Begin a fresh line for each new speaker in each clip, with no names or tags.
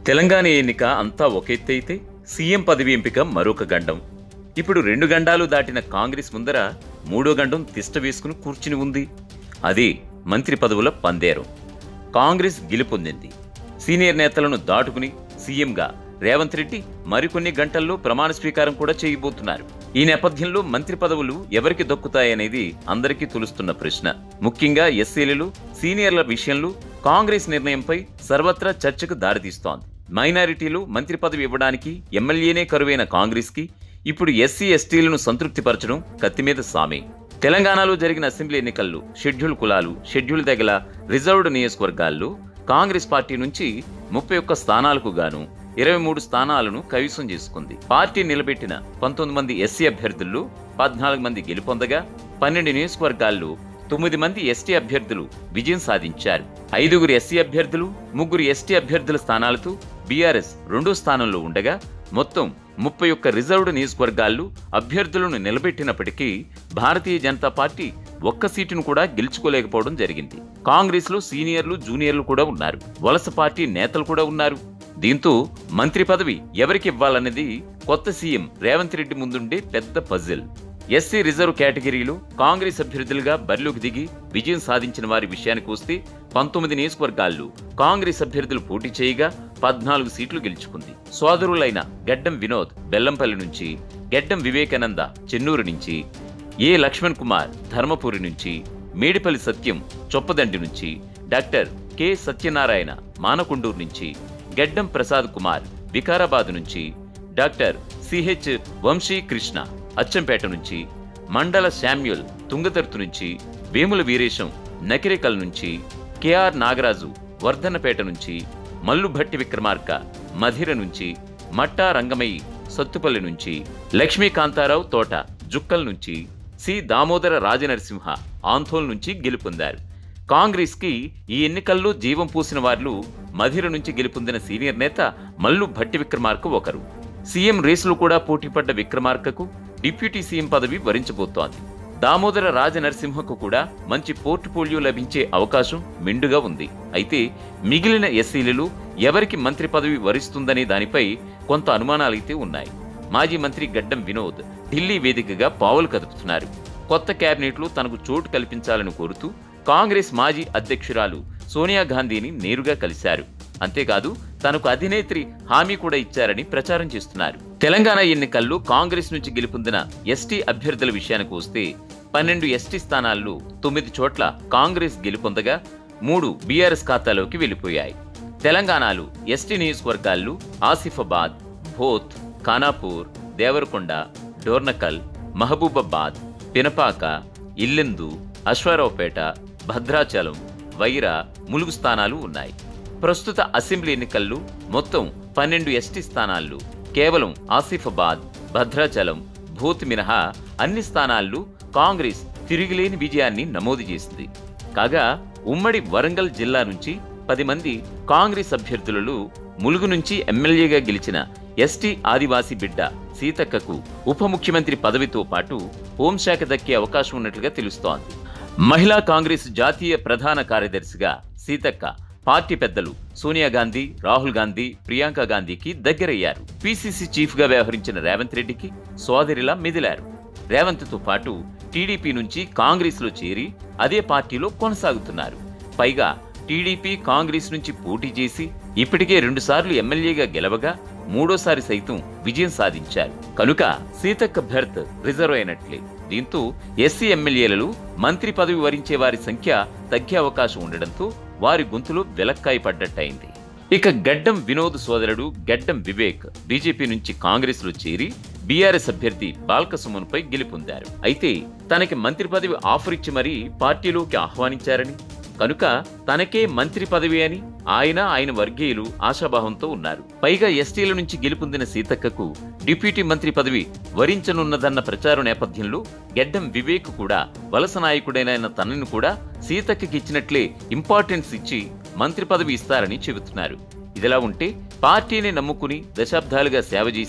తెలంగాణ ఎన్నిక అంతా ఒక ఎత్తు అయితే సీఎం పదవి ఎంపిక మరొక గండం ఇప్పుడు రెండు గండాలు దాటిన కాంగ్రెస్ ముందర మూడో గండం తిష్ట వేసుకుని కూర్చుని ఉంది అది మంత్రి పదవుల పందేరం కాంగ్రెస్ గెలుపొందింది సీనియర్ నేతలను దాటుకుని సీఎంగా రేవంత్ రెడ్డి మరికొన్ని గంటల్లో ప్రమాణ స్వీకారం కూడా చేయబోతున్నారు ఈ నేపథ్యంలో మంత్రి పదవులు ఎవరికి దక్కుతాయనేది అందరికీ తులుస్తున్న ప్రశ్న ముఖ్యంగా ఎస్సీలు సీనియర్ల విషయంలో కాంగ్రెస్ నిర్ణయంపై సర్వత్రా చర్చకు దారితీస్తోంది మైనారిటీలు మంత్రి పదవి ఇవ్వడానికి ఎమ్మెల్యేనే కరువైన కాంగ్రెస్ కి ఇప్పుడు ఎస్సీ ఎస్టీలను సంతృప్తిపరచడం కత్తిమీద సామే తెలంగాణలో జరిగిన అసెంబ్లీ ఎన్నికల్లో షెడ్యూల్ కులాలు షెడ్యూల్ తెగల రిజర్వ్డ్ నియోజకవర్గాల్లో కాంగ్రెస్ పార్టీ నుంచి ముప్పై ఒక్క స్థానాలకు గాను ఇరవై మూడు స్థానాలను కైవసం చేసుకుంది పార్టీ నిలబెట్టిన పంతొమ్మిది మంది ఎస్సీ అభ్యర్థుల్లో పద్నాలుగు మంది గెలుపొందగా పన్నెండు నియోజకవర్గాల్లో తొమ్మిది మంది ఎస్టీ అభ్యర్థులు విజయం సాధించారు ఐదుగురు ఎస్సీ అభ్యర్థులు ముగ్గురు ఎస్టీ అభ్యర్థుల స్థానాలతో బీఆర్ఎస్ రెండో స్థానంలో ఉండగా మొత్తం ముప్పై ఒక్క రిజర్వ్డ్ నియోజకవర్గాల్లో అభ్యర్థులను నిలబెట్టినప్పటికీ భారతీయ జనతా పార్టీ ఒక్క సీటును కూడా గెలుచుకోలేకపోవడం జరిగింది కాంగ్రెస్ లో సీనియర్లు జూనియర్లు కూడా ఉన్నారు వలస పార్టీ నేతలు కూడా ఉన్నారు దీంతో మంత్రి పదవి ఎవరికి ఇవ్వాలన్నది కొత్త సీఎం రేవంత్ రెడ్డి ముందుండే పెద్ద పజిల్ ఎస్సీ రిజర్వ్ కేటగిరీలో కాంగ్రెస్ అభ్యర్థులుగా బరిలోకి దిగి విజయం సాధించిన వారి విషయానికి వస్తే పంతొమ్మిది నియోజకవర్గాల్లో కాంగ్రెస్ అభ్యర్థులు పోటీ చేయగా పద్నాలుగు సీట్లు గెలుచుకుంది సోదరులైన గడ్డం వినోద్ బెల్లంపల్లి నుంచి గడ్డం వివేకానంద చెన్నూరు నుంచి ఏ లక్ష్మణ్ కుమార్ ధర్మపురి నుంచి మేడిపల్లి సత్యం చొప్పదండి నుంచి డాక్టర్ కె సత్యనారాయణ మానకొండూరు నుంచి గడ్డం ప్రసాద్ కుమార్ వికారాబాద్ నుంచి డాక్టర్ సిహెచ్ వంశీ కృష్ణ అచ్చంపేట నుంచి మండల శామ్యుల్ తుంగతర్తు నుంచి వేముల వీరేశం నకిరేకల్ నుంచి కెఆర్ నాగరాజు వర్ధన్నపేట నుంచి మల్లుభట్టి విక్రమార్క మధిర నుంచి మట్టా రంగమయ్యి సత్తుపల్లి నుంచి లక్ష్మీకాంతారావు తోట జుక్కల్ నుంచి సి దామోదర రాజనరసింహ ఆంథోల్ నుంచి గెలుపొందారు కాంగ్రెస్ కి ఈ ఎన్నికల్లో జీవం పూసిన వారిలో మధిర నుంచి గెలుపొందిన సీనియర్ నేత మల్లు భట్టి విక్రమార్క ఒకరు సీఎం రేసులో కూడా పోటీపడ్డ విక్రమార్కకు డిప్యూటీ సీఎం పదవి వరించబోతోంది దామోదర రాజనరసింహకు కూడా మంచి పోర్ట్ఫోలియో లభించే అవకాశం మెండుగా ఉంది అయితే మిగిలిన ఎస్సీలలో ఎవరికి మంత్రి పదవి వరిస్తుందనే దానిపై కొంత అనుమానాలైతే ఉన్నాయి మాజీ మంత్రి గడ్డం వినోద్ ఢిల్లీ వేదికగా పావులు కదుపుతున్నారు కొత్త కేబినెట్లో తనకు చోటు కల్పించాలని కోరుతూ కాంగ్రెస్ మాజీ అధ్యక్షురాలు సోనియా గాంధీని నేరుగా కలిశారు అంతేకాదు తనకు అధినేత్రి హామీ కూడా ఇచ్చారని ప్రచారం చేస్తున్నారు తెలంగాణ ఎన్నికల్లో కాంగ్రెస్ నుంచి గెలుపొందిన ఎస్టీ అభ్యర్థుల విషయానికి వస్తే పన్నెండు ఎస్టీ స్థానాల్లో తొమ్మిది చోట్ల కాంగ్రెస్ గెలుపొందగా మూడు బీఆర్ఎస్ ఖాతాలోకి వెళ్లిపోయాయి తెలంగాణలో ఎస్టీ నియోజకవర్గాల్లో ఆసిఫాబాద్ భోత్ ఖానాపూర్ దేవరకొండ డోర్నకల్ మహబూబాబాద్ పినపాక ఇల్లెందు అశ్వారావుపేట భద్రాచలం వైరా ములుగు స్థానాలు ఉన్నాయి ప్రస్తుత అసెంబ్లీ ఎన్నికల్లో మొత్తం పన్నెండు ఎస్టీ స్థానాల్లో కేవలం ఆసిఫాబాద్ భద్రాచలం భూత్ మినహా అన్ని స్థానాల్లో కాంగ్రెస్ తిరిగిలేని విజయాన్ని నమోదు చేసింది కాగా ఉమ్మడి వరంగల్ జిల్లా నుంచి పది మంది కాంగ్రెస్ అభ్యర్థులలో ములుగు నుంచి ఎమ్మెల్యేగా గెలిచిన ఎస్టీ ఆదివాసీ బిడ్డ సీతక్కకు ఉప ముఖ్యమంత్రి పదవితో పాటు హోంశాఖ దక్కే అవకాశం ఉన్నట్లుగా తెలుస్తోంది మహిళా కాంగ్రెస్ జాతీయ ప్రధాన కార్యదర్శిగా సీతక్క పార్టీ పెద్దలు సోనియా గాంధీ రాహుల్ గాంధీ ప్రియాంక గాంధీకి దగ్గరయ్యారు పిసిసి చీఫ్ గా వ్యవహరించిన రేవంత్ రెడ్డికి సోదరిలా మెదిలారు రేవంత్ తో పాటు టీడీపీ నుంచి కాంగ్రెస్ లో చేరి అదే పార్టీలో కొనసాగుతున్నారు పైగా టీడీపీ కాంగ్రెస్ నుంచి పోటీ చేసి ఇప్పటికే రెండుసార్లు ఎమ్మెల్యేగా గెలవగా మూడోసారి సైతం విజయం సాధించారు కనుక సీతక్క భర్త్ రిజర్వ్ అయినట్లే దీంతో ఎస్సీ ఎమ్మెల్యేలలో మంత్రి పదవి వరించే వారి సంఖ్య తగ్గే అవకాశం ఉండడంతో వారి గొంతులో వెలక్కాయ పడ్డట్టయింది ఇక గడ్డం వినోద్ సోదరుడు గడ్డం వివేక్ బీజేపీ నుంచి కాంగ్రెస్ లో చేరి బీఆర్ఎస్ అభ్యర్థి బాల్కసుమన్పై గెలుపొందారు అయితే తనకి మంత్రి పదవి ఆఫర్ ఇచ్చి మరీ పార్టీలోకి ఆహ్వానించారని కనుక తనకే మంత్రి పదవి అని ఆయన ఆయన వర్గీయులు ఆశాభావంతో ఉన్నారు పైగా ఎస్టీల నుంచి గెలుపొందిన సీతక్కకు డిప్యూటీ మంత్రి పదవి వరించనున్నదన్న ప్రచారం నేపథ్యంలో గెడ్డం వివేక్ కూడా వలస నాయకుడైన తనని కూడా సీతక్కకి ఇచ్చినట్లే ఇంపార్టెన్స్ ఇచ్చి మంత్రి పదవి ఇస్తారని చెబుతున్నారు ఇదిలా ఉంటే పార్టీని నమ్ముకుని దశాబ్దాలుగా సేవ చేసి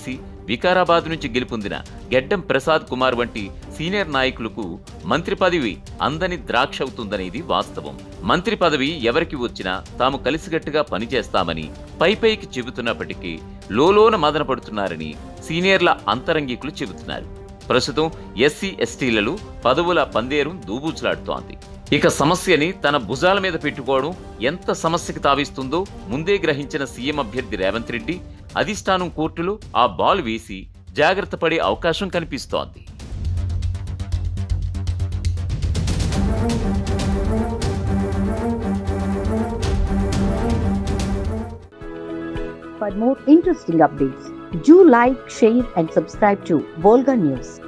వికారాబాద్ నుంచి గెలుపొందిన గెడ్డం ప్రసాద్ కుమార్ వంటి సీనియర్ నాయకులకు మంత్రి పదవి అందని ద్రాక్ష అవుతుందనేది వాస్తవం మంత్రి పదవి ఎవరికి వచ్చినా తాము కలిసికట్టుగా పనిచేస్తామని పైపైకి చెబుతున్నప్పటికీ లోలోన మదన పడుతున్నారని సీనియర్ల అంతరంగికులు చెబుతున్నారు ప్రస్తుతం ఎస్సీ ఎస్టీలలో పదవుల పందేరు దూబూచులాడుతోంది ఇక సమస్యని తన భుజాల మీద పెట్టుకోవడం ఎంత సమస్యకి తావిస్తుందో ముందే గ్రహించిన సీఎం అభ్యర్థి రేవంత్ రెడ్డి అధిష్టానం కోర్టులో ఆ బాల్ వేసి జాగ్రత్త పడే అవకాశం కనిపిస్తోంది
For more interesting updates, do like, share, and subscribe to Volga News.